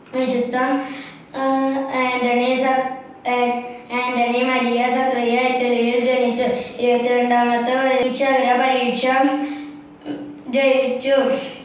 വിശുദ്ധ ആ, ആന്റണി സ- ആ- ആന്റണി മരിയ സക്രിയ ഇറ്റലിയിൽ ജനിച്ചു ഇരുപത്തിരണ്ടാമത്തെ പരീക്ഷ പരീക്ഷ ജയിച്ചു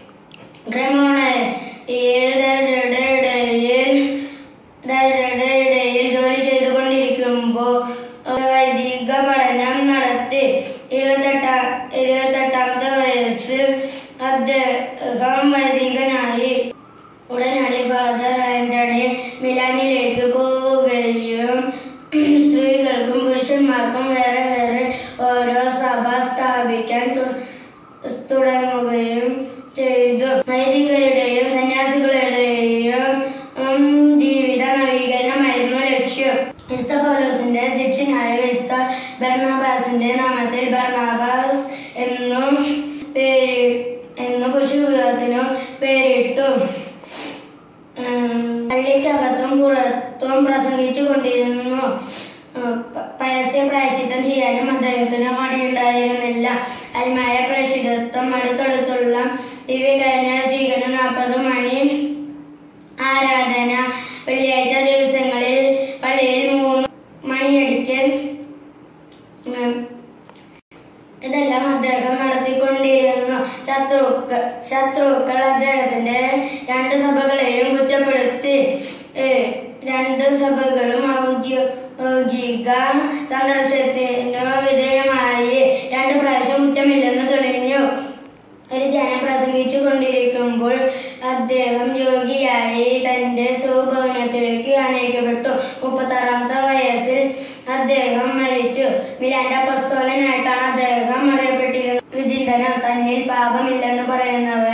ക്രമോണയിൽ ഇടയിൽ ഇടയിൽ ജോലി ചെയ്തുകൊണ്ടിരിക്കുമ്പോൾ വൈദിക പഠനം നടത്തി ഇരുപത്തെട്ടാം ഇരുപത്തെട്ടാമത്തെ വയസ്സിൽ അദ്ദേഹം വൈദികനായി ഉടനടി ഫാദർ ആന്റണി മിലാനിലേക്ക് പോവുകയും സ്ത്രീകൾക്കും പുരുഷന്മാർക്കും വേറെ വേറെ ഓരോ സഭ സ്ഥാപിക്കാൻ തു- തുടങ്ങുകയും ചെയ്തു വൈദികരുടെയും സന്യാസികളുടെയും ഉം, ജീവിത നവീകരണമായിരുന്നു ലക്ഷ്യം വിസ്ത പൗലോസിന്റെ ശിക്ഷനായ വിസ്ത ബർണാബാസിന്റെ നാമത്തിൽ ബർണാബാസ് എന്നും പേര് എന്നു പുരുഷവിവാഹത്തിനു പേരിട്ടു ഉം, പള്ളിക്കകത്തും പുറത്തും പ്രസംഗിച്ചു കൊണ്ടിരുന്നു ഉം, പ- പരസ്യ പ്രായശ്ചിത്തം ചെയ്യാനും അദ്ദേഹത്തിന് മടിയുണ്ടായിരുന്നില്ല അൽമായ പ്രായശ്ചിത്തം അടുത്തടുത്തുള്ള ദിവ്യകന്യ സ്വീകരണം നാൽപ്പത് മണി ആരാധന വെള്ളിയാഴ്ച ദിവസങ്ങളിൽ പള്ളിയിൽ മൂന്ന് മണിയടിക്കൽ ഉം, ഇതെല്ലാം അദ്ദേഹം നടത്തിക്കൊണ്ടിരുന്നു ശത്രുക്കൾ ശത്രുക്കൾ അദ്ദേഹത്തിന്റെ രണ്ട് സഭകളെയും കുറ്റപ്പെടുത്തി ഏ, രണ്ട് സഭകളും ഔദ്യോഗിക സന്ദർശനത്തിനു വിധേയമായി രണ്ട് പ്രാവശ്യം കുറ്റമില്ലെന്ന് തെളിഞ്ഞു ഒരു ജനം പ്രസംഗിച്ചു കൊണ്ടിരിക്കുമ്പോൾ അദ്ദേഹം യോഗിയായി തന്റെ സ്വഭവനത്തിലേക്ക് അനയിക്കപ്പെട്ടു മുപ്പത്താറാമത്തെ വയസ്സിൽ അദ്ദേഹം മരിച്ചു മിലാന്റെ അപ്പസ്തോലനായിട്ടാണ് അദ്ദേഹം അറിയപ്പെട്ടിരുന്നത് വിചിന്തനം തന്നിൽ പാപമില്ലെന്ന് പറയുന്നവൻ